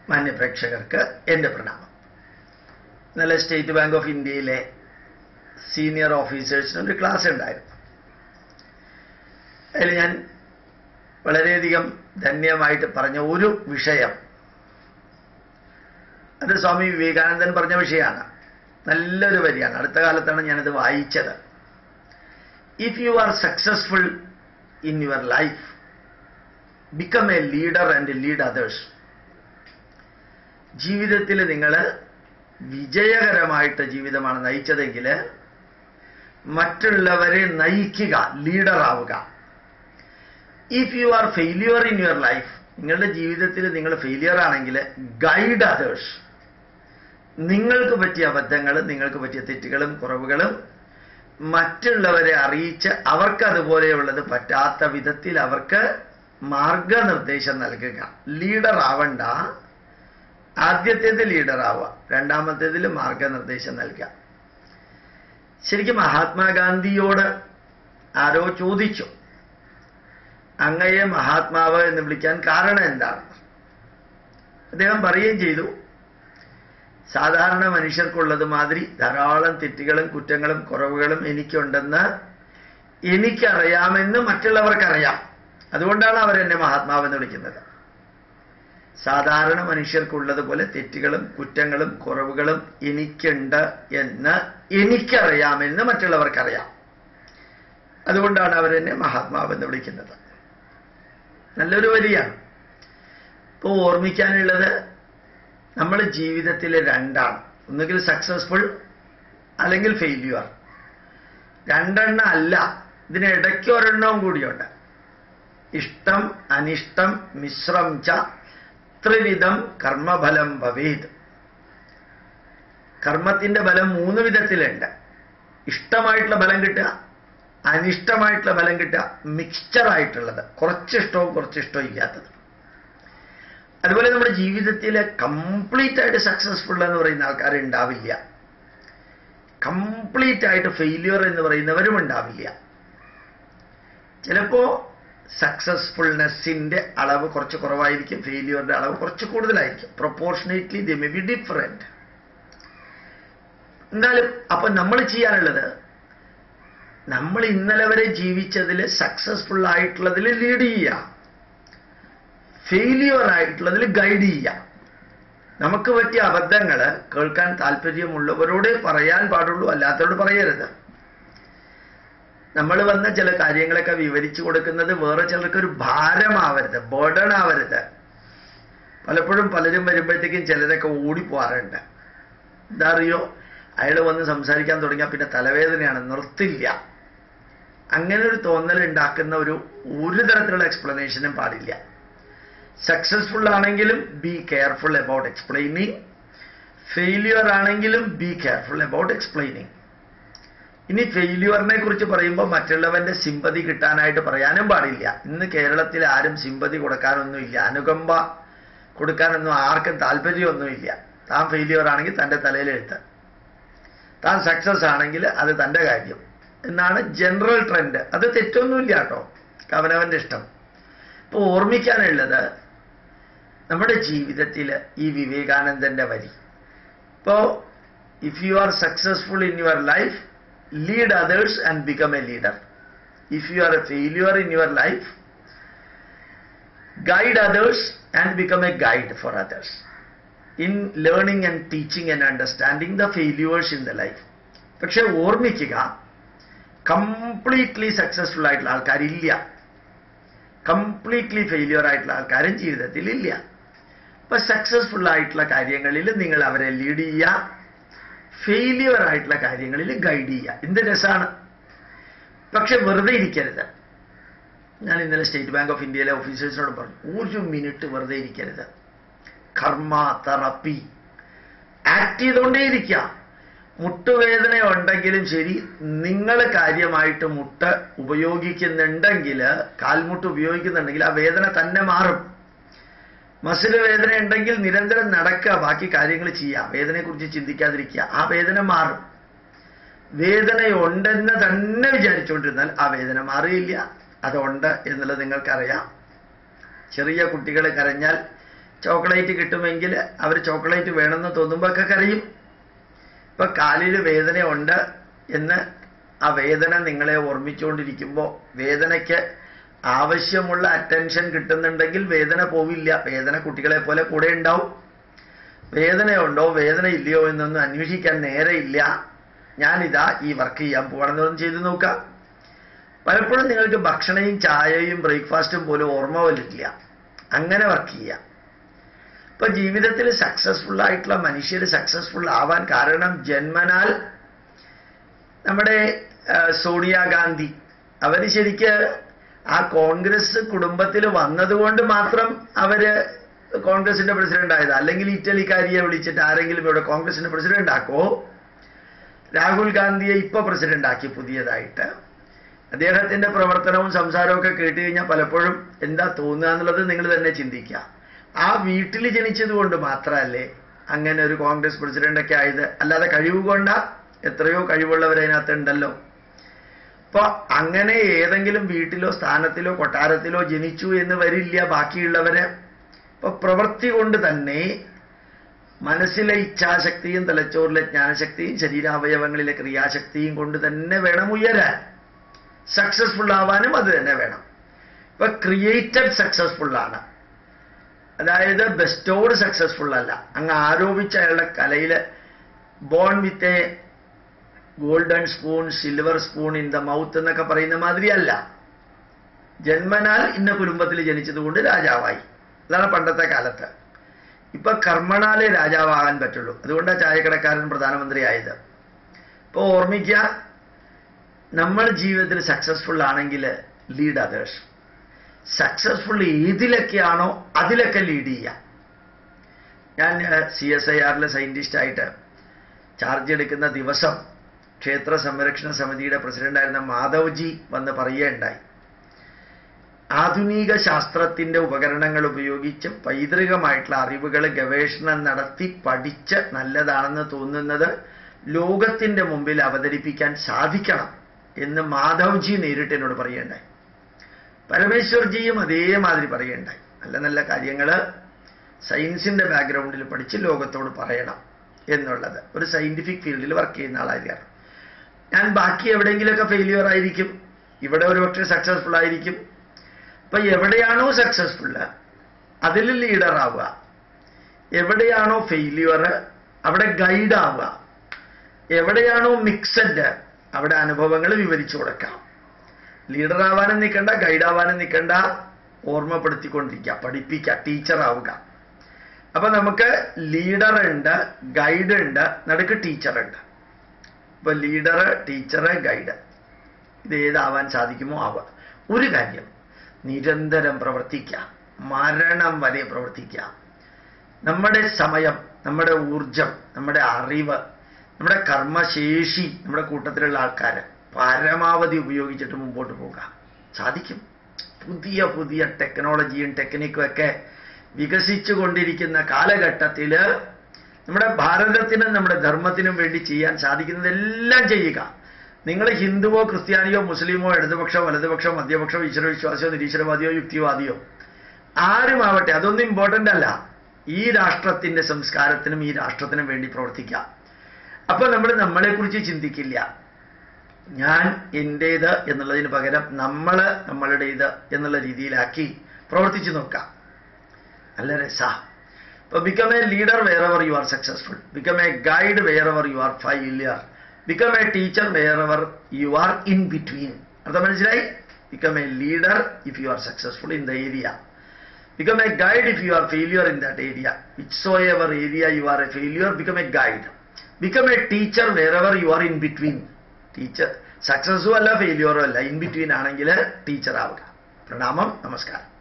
മാന്യപ്രേക്ഷകർക്ക് എൻ്റെ പ്രണാമം ഇന്നലെ സ്റ്റേറ്റ് ബാങ്ക് ഓഫ് ഇന്ത്യയിലെ സീനിയർ ഓഫീസേഴ്സിന് ഒരു ക്ലാസ് ഉണ്ടായിരുന്നു അതിൽ ഞാൻ വളരെയധികം ധന്യമായിട്ട് പറഞ്ഞ ഒരു വിഷയം അത് സ്വാമി വിവേകാനന്ദൻ പറഞ്ഞ വിഷയമാണ് നല്ലൊരു വരിയാണ് അടുത്ത കാലത്താണ് ഞാനത് വായിച്ചത് if you are successful in your life become a leader and lead others ജീവിതത്തിൽ നിങ്ങൾ വിജയകരമായിട്ട് ജീവിതമാണ് നയിച്ചതെങ്കിൽ മറ്റുള്ളവരെ നയിക്കുക ലീഡർ ആവുക if you are failure in your life നിങ്ങളുടെ ജീവിതത്തിൽ നിങ്ങൾ ഫെയിലിയർ ആണെങ്കിൽ ഗൈഡ് അതേഴ്സ് നിങ്ങൾക്ക് പറ്റിയ അബദ്ധങ്ങൾ നിങ്ങൾക്ക് പറ്റിയ തെറ്റുകളും കുറവുകളും മറ്റുള്ളവരെ അറിയിച്ച് അവർക്ക് അതുപോലെയുള്ളത് പറ്റാത്ത വിധത്തിൽ അവർക്ക് മാർഗനിർദ്ദേശം നൽകുക ലീഡർ ആവണ്ട ആദ്യത്തേത് ലീഡർ ആവുക രണ്ടാമത്തേതിൽ മാർഗനിർദ്ദേശം നൽകുക ശരിക്കും മഹാത്മാഗാന്ധിയോട് ആരോ ചോദിച്ചു അങ്ങയെ മഹാത്മാവ് എന്ന് വിളിക്കാൻ കാരണം എന്താണ് അദ്ദേഹം പറയുകയും ചെയ്തു സാധാരണ മനുഷ്യർക്കുള്ളത് മാതിരി ധാരാളം തെറ്റുകളും കുറ്റങ്ങളും കുറവുകളും എനിക്കുണ്ടെന്ന് എനിക്കറിയാമെന്ന് മറ്റുള്ളവർക്കറിയാം അതുകൊണ്ടാണ് അവരെന്നെ മഹാത്മാവെന്ന് വിളിക്കുന്നത് സാധാരണ മനുഷ്യർക്കുള്ളതുപോലെ തെറ്റുകളും കുറ്റങ്ങളും കുറവുകളും എനിക്കുണ്ട് എന്ന് എനിക്കറിയാമെന്ന് മറ്റുള്ളവർക്കറിയാം അതുകൊണ്ടാണ് അവരെന്നെ മഹാത്മാവെന്ന് വിളിക്കുന്നത് നല്ലൊരു വരിയാണ് ഇപ്പോൾ ഓർമ്മിക്കാനുള്ളത് നമ്മൾ ജീവിതത്തിൽ രണ്ടാണ് ഒന്നുകിൽ സക്സസ്ഫുൾ അല്ലെങ്കിൽ ഫെയില്യുവർ രണ്ടെണ്ണം അല്ല ഇതിനിടയ്ക്ക് ഒരെണ്ണവും കൂടിയുണ്ട് ഇഷ്ടം അനിഷ്ടം മിശ്രം ച ത്രിവിധം കർമ്മഫലം ഭവേത് കർമ്മത്തിന്റെ ഫലം മൂന്ന് വിധത്തിലുണ്ട് ഇഷ്ടമായിട്ടുള്ള ഫലം കിട്ടുക അനിഷ്ടമായിട്ടുള്ള ഫലം കിട്ടുക മിക്സ്ചർ ആയിട്ടുള്ളത് കുറച്ച് ഇഷ്ടവും കുറച്ച് ഇഷ്ടവും ഇല്ലാത്തത് അതുപോലെ നമ്മുടെ ജീവിതത്തിൽ കംപ്ലീറ്റ് ആയിട്ട് സക്സസ്ഫുൾ എന്ന് പറയുന്ന ആൾക്കാർ ഉണ്ടാവില്ല കംപ്ലീറ്റ് ആയിട്ട് ഫെയിലിയർ എന്ന് പറയുന്നവരും ഉണ്ടാവില്ല ചിലപ്പോ സക്സസ്ഫുൾനെസ്സിന്റെ അളവ് കുറച്ച് കുറവായിരിക്കും ഫെയിലിയറിന്റെ അളവ് കുറച്ച് കൂടുതലായിരിക്കും proportionately the may be different എന്നാലും അപ്പൊ നമ്മൾ ചെയ്യാനുള്ളത് നമ്മൾ ഇന്നലെ വരെ ജീവിച്ചതിൽ സക്സസ്ഫുൾ ആയിട്ടുള്ളതിൽ ലീഡ് ചെയ്യുക ഫെയിലിയർ ആയിട്ടുള്ളതിൽ ഗൈഡ് ചെയ്യുക നമുക്ക് പറ്റിയ അബദ്ധങ്ങൾ കേൾക്കാൻ താല്പര്യമുള്ളവരോട് പറയാൻ പാടുള്ളൂ അല്ലാത്തവരോട് പറയരുത് നമ്മൾ വന്ന ചില കാര്യങ്ങളൊക്കെ വിവരിച്ചു കൊടുക്കുന്നത് വേറെ ചിലർക്ക് ഒരു ഭാരമാവരുത് ബേർഡൺ ആവരുത് പലപ്പോഴും പലരും വരുമ്പോഴത്തേക്കും ചിലരൊക്കെ ഓടിപ്പോവാറുണ്ട് എന്താ അറിയോ അയാൾ വന്ന് സംസാരിക്കാൻ തുടങ്ങിയാൽ പിന്നെ തലവേദനയാണ് നിർത്തില്ല അങ്ങനെ ഒരു തോന്നൽ ഉണ്ടാക്കുന്ന ഒരു ഒരു തരത്തിലുള്ള എക്സ്പ്ലനേഷനും പാടില്ല സക്സസ്ഫുൾ ആണെങ്കിലും be careful about explaining failure ആണെങ്കിലും ബി കെയർഫുൾ അബൌട്ട് എക്സ്പ്ലെയിനിങ് ഇനി ഫെയിലിയറിനെ കുറിച്ച് പറയുമ്പോൾ മറ്റുള്ളവന്റെ സിമ്പതി കിട്ടാനായിട്ട് പറയാനും പാടില്ല ഇന്ന് കേരളത്തിൽ ആരും സിമ്പതി കൊടുക്കാനൊന്നുമില്ല അനുകമ്പ കൊടുക്കാനൊന്നും ആർക്കും താല്പര്യമൊന്നുമില്ല താൻ ഫെയിലിയർ ആണെങ്കിൽ തൻ്റെ തലയിലെഴുത്ത് താൻ സക്സസ് ആണെങ്കിൽ അത് തൻ്റെ കാര്യം എന്നാണ് ജനറൽ ട്രെൻഡ് അത് തെറ്റൊന്നുമില്ല കേട്ടോ അവനവൻ്റെ ഇഷ്ടം ഇപ്പോൾ ഓർമ്മിക്കാനുള്ളത് നമ്മുടെ ജീവിതത്തിൽ ഈ വിവേകാനന്ദന്റെ വരി ഇപ്പോൾ if you are successful in your life lead others and become a leader if you are a failure in your life guide others and become a guide for others in learning and teaching and understanding the failures in the life പക്ഷെ ഓർമ്മിക്കുക completely successful ആയിട്ടുള്ള ആൾക്കാരില്ല completely failure ആയിട്ടുള്ള ആൾക്കാരും ജീവിതത്തിൽ ഇല്ല അപ്പൊ successful ആയിട്ടുള്ള കാര്യങ്ങളിൽ നിങ്ങൾ അവരെ ലീഡ് ചെയ്യുക ഫെയിലിയർ ആയിട്ടുള്ള കാര്യങ്ങളിൽ ഗൈഡ് ചെയ്യുക എന്ത് രസമാണ് പക്ഷെ വെറുതെ ഇരിക്കരുത് ഞാൻ ഇന്നലെ സ്റ്റേറ്റ് ബാങ്ക് ഓഫ് ഇന്ത്യയിലെ ഓഫീസേഴ്സിനോട് പറഞ്ഞു ഒരു മിനിറ്റ് വെറുതെ ഇരിക്കരുത് കർമ്മ തെറപ്പി ആക്ട് ചെയ്തുകൊണ്ടേയിരിക്കുക മുട്ടുവേദന ഉണ്ടെങ്കിലും ശരി നിങ്ങൾ കാര്യമായിട്ട് മുട്ട് ഉപയോഗിക്കുന്നുണ്ടെങ്കിൽ കാൽമുട്ട് ഉപയോഗിക്കുന്നുണ്ടെങ്കിൽ ആ വേദന തന്നെ മാറും മസിൽ വേദന ഉണ്ടെങ്കിൽ നിരന്തരം നടക്കുക ബാക്കി കാര്യങ്ങൾ ചെയ്യുക വേദനയെക്കുറിച്ച് ചിന്തിക്കാതിരിക്കുക ആ വേദന മാറും വേദനയുണ്ടെന്ന് തന്നെ വിചാരിച്ചുകൊണ്ടിരുന്നാൽ ആ വേദന മാറിയില്ല അതുണ്ട് എന്നുള്ളത് നിങ്ങൾക്കറിയാം ചെറിയ കുട്ടികൾ കരഞ്ഞാൽ ചോക്ലേറ്റ് കിട്ടുമെങ്കിൽ അവർ ചോക്ലേറ്റ് വേണമെന്ന് തോന്നുമ്പോൾ ഒക്കെ കരയും ഇപ്പൊ കാലിൽ വേദനയുണ്ട് എന്ന് ആ വേദന നിങ്ങളെ ഓർമ്മിച്ചുകൊണ്ടിരിക്കുമ്പോൾ വേദനയ്ക്ക് ആവശ്യമുള്ള അറ്റൻഷൻ കിട്ടുന്നുണ്ടെങ്കിൽ വേദന പോവില്ല വേദന കുട്ടികളെ പോലെ കൂടെ ഉണ്ടാവും വേദനയുണ്ടോ വേദന ഇല്ലയോ എന്നൊന്നും അന്വേഷിക്കാൻ നേരെയില്ല ഞാനിതാ ഈ വർക്ക് ചെയ്യാൻ പോകണമെന്നൊന്നും ചെയ്തു നോക്കാം പലപ്പോഴും നിങ്ങൾക്ക് ഭക്ഷണവും ചായയും ബ്രേക്ക്ഫാസ്റ്റും പോലും ഓർമ്മ വരില്ല അങ്ങനെ വർക്ക് ചെയ്യാം ഇപ്പൊ ജീവിതത്തിൽ സക്സസ്ഫുൾ ആയിട്ടുള്ള മനുഷ്യർ സക്സസ്ഫുൾ ആവാൻ കാരണം ജന്മനാൽ നമ്മുടെ ആ, സോണിയാഗാന്ധി അവര് ശരിക്ക് ആ കോൺഗ്രസ് കുടുംബത്തിൽ വന്നതുകൊണ്ട് മാത്രം അവര് കോൺഗ്രസിന്റെ പ്രസിഡന്റ് ആയത് അല്ലെങ്കിൽ ഇറ്റലിക്കാരിയെ വിളിച്ചിട്ട് ആരെങ്കിലും ഇവിടെ കോൺഗ്രസിന്റെ പ്രസിഡന്റ് ആക്കോ രാഹുൽ ഗാന്ധിയെ ഇപ്പൊ പ്രസിഡന്റ് ആക്കി പുതിയതായിട്ട് അദ്ദേഹത്തിന്റെ പ്രവർത്തനവും സംസാരവും ഒക്കെ കേട്ട് കഴിഞ്ഞാൽ പലപ്പോഴും എന്താ തോന്നുക എന്നുള്ളത് നിങ്ങൾ തന്നെ ചിന്തിക്കുക ആ വീട്ടിൽ ജനിച്ചത് കൊണ്ട് മാത്രമല്ലേ അങ്ങനെ ഒരു കോൺഗ്രസ് പ്രസിഡന്റ് ഒക്കെ ആയത് അല്ലാതെ കഴിവ് കൊണ്ട എത്രയോ കഴിവുള്ളവർ അതിനകത്ത് ഉണ്ടല്ലോ അപ്പൊ അങ്ങനെ ഏതെങ്കിലും വീട്ടിലോ സ്ഥാനത്തിലോ കൊട്ടാരത്തിലോ ജനിച്ചു എന്ന് വരില്ല ബാക്കിയുള്ളവര് ഇപ്പൊ പ്രവൃത്തി കൊണ്ട് തന്നെ മനസ്സിലെ ഇച്ഛാശക്തിയും തലച്ചോറിലെ ജ്ഞാനശക്തിയും ശരീരാവയവങ്ങളിലെ ക്രിയാശക്തിയും കൊണ്ട് തന്നെ വേണം ഉയരാൻ സക്സസ്ഫുൾ ആവാനും അത് തന്നെ വേണം ഇപ്പൊ ക്രിയേറ്റഡ് സക്സസ്ഫുൾ ആണ് അതായത് ബെസ്റ്റോഡ് സക്സസ്ഫുൾ അല്ല അങ്ങ് ആരോപിച്ച അയാളുടെ കലയില് born with a golden spoon silver spoon in the mouth എന്നൊക്കെ പറയുന്ന മാതിരിയല്ല ജന്മനാൽ ഇന്ന കുടുംബത്തിൽ ജനിച്ചതുകൊണ്ട് രാജാവായി അതാണ് പണ്ടത്തെ കാലത്ത് ഇപ്പൊ കർമ്മണാലേ രാജാവാകാൻ പറ്റുള്ളൂ അതുകൊണ്ടാണ് ചായക്കടക്കാരൻ പ്രധാനമന്ത്രി ആയത് ഇപ്പൊ ഓർമ്മിക്കുക നമ്മൾ ജീവിതത്തിൽ സക്സസ്ഫുൾ ആണെങ്കിൽ ലീഡ് അതേഴ്സ് സക്സസ്ഫുൾ ഏതിലൊക്കെയാണോ അതിലൊക്കെ ലീഡ് ചെയ്യാം ഞാൻ സി എസ് ഐ ആറിലെ സയന്റിസ്റ്റ് ആയിട്ട് ചാർജ് എടുക്കുന്ന ദിവസം ക്ഷേത്ര സംരക്ഷണ സമിതിയുടെ പ്രസിഡന്റായിരുന്ന മാധവ്ജി വന്ന് പറയുകയുണ്ടായി ആധുനിക ശാസ്ത്രത്തിന്റെ ഉപകരണങ്ങൾ ഉപയോഗിച്ച് പൈതൃകമായിട്ടുള്ള അറിവുകൾ ഗവേഷണം നടത്തി പഠിച്ച് നല്ലതാണെന്ന് തോന്നുന്നത് ലോകത്തിന്റെ മുമ്പിൽ അവതരിപ്പിക്കാൻ സാധിക്കണം എന്ന് മാധവ്ജി നേരിട്ട് എന്നോട് പറയുകയുണ്ടായി പരമേശ്വർജിയും അതേമാതിരി പറയുകയുണ്ടായി നല്ല നല്ല കാര്യങ്ങൾ സയൻസിന്റെ ബാക്ക്ഗ്രൗണ്ടിൽ പഠിച്ച് ലോകത്തോട് പറയണം എന്നുള്ളത് ഒരു സയന്റിഫിക് ഫീൽഡിൽ വർക്ക് ചെയ്യുന്ന ആളായിരിക്കണം ഞാൻ ബാക്കി എവിടെയെങ്കിലുമൊക്കെ ഫെയിലിയർ ആയിരിക്കും ഇവിടെ ഒരുപക്ഷെ സക്സസ്ഫുൾ ആയിരിക്കും അപ്പൊ എവിടെയാണോ സക്സസ്ഫുൾ അതിൽ ലീഡർ ആവുക എവിടെയാണോ ഫെയിലിയർ അവിടെ ഗൈഡ് ആവുക എവിടെയാണോ മിക്സഡ് അവിടെ അനുഭവങ്ങൾ വിവരിച്ചു കൊടുക്കാം ലീഡർ ആവാനും നിൽക്കണ്ട ഗൈഡ് ആവാനും നിൽക്കണ്ട ഓർമ്മപ്പെടുത്തിക്കൊണ്ടിരിക്കുക പഠിപ്പിക്കുക ടീച്ചർ ആവുക അപ്പൊ നമുക്ക് ലീഡർ ഉണ്ട് ഗൈഡ് ഉണ്ട് നടുക്ക് ടീച്ചർ ഉണ്ട് ഇപ്പൊ ലീഡർ ടീച്ചർ ഗൈഡ് ഇത് ഏതാവാൻ സാധിക്കുമോ ആവുക ഒരു കാര്യം നിരന്തരം പ്രവർത്തിക്കുക മരണം വരെ പ്രവർത്തിക്കുക നമ്മുടെ സമയം നമ്മുടെ ഊർജം നമ്മുടെ അറിവ് നമ്മുടെ കർമ്മശേഷി നമ്മുടെ കൂട്ടത്തിലുള്ള ആൾക്കാർ പരമാവധി ഉപയോഗിച്ചിട്ട് മുമ്പോട്ട് പോകാം സാധിക്കും പുതിയ പുതിയ ടെക്നോളജിയും ടെക്നിക്കും ഒക്കെ വികസിച്ചു കൊണ്ടിരിക്കുന്ന കാലഘട്ടത്തിൽ നമ്മുടെ ഭാരതത്തിനും നമ്മുടെ ധർമ്മത്തിനും വേണ്ടി ചെയ്യാൻ സാധിക്കുന്നതെല്ലാം ചെയ്യുക നിങ്ങൾ ഹിന്ദുവോ ക്രിസ്ത്യാനിയോ മുസ്ലിമോ ഇടതുപക്ഷമോ വലതുപക്ഷമോ മധ്യപക്ഷമോ ഈശ്വരവിശ്വാസിയോ നിരീശ്വരവാദിയോ യുക്തിവാദിയോ ആരുമാവട്ടെ അതൊന്നും ഇമ്പോർട്ടൻ്റ് അല്ല ഈ രാഷ്ട്രത്തിന്റെ സംസ്കാരത്തിനും ഈ രാഷ്ട്രത്തിനും വേണ്ടി പ്രവർത്തിക്കാം അപ്പൊ നമ്മൾ നമ്മളെക്കുറിച്ച് ചിന്തിക്കില്ല ഞാൻ എൻ്റേത് എന്നുള്ളതിന് പകരം നമ്മൾ നമ്മളുടേത് എന്നുള്ള രീതിയിലാക്കി പ്രവർത്തിച്ചു നോക്കാം നല്ല രസാ ഇപ്പൊ become a leader wherever you are successful become a guide wherever you are failure become a teacher wherever you are in between അർത്ഥം മനസ്സിലായി become a leader if you are successful in the area become a guide if you are failure in that area which so ever area you are a failure become a guide become a teacher wherever you are in between teacher സക്സസ്സും അല്ല ഫെയിലിയറും അല്ല in between ആണെങ്കിൽ teacher ആവുക പ്രണാമം നമസ്കാരം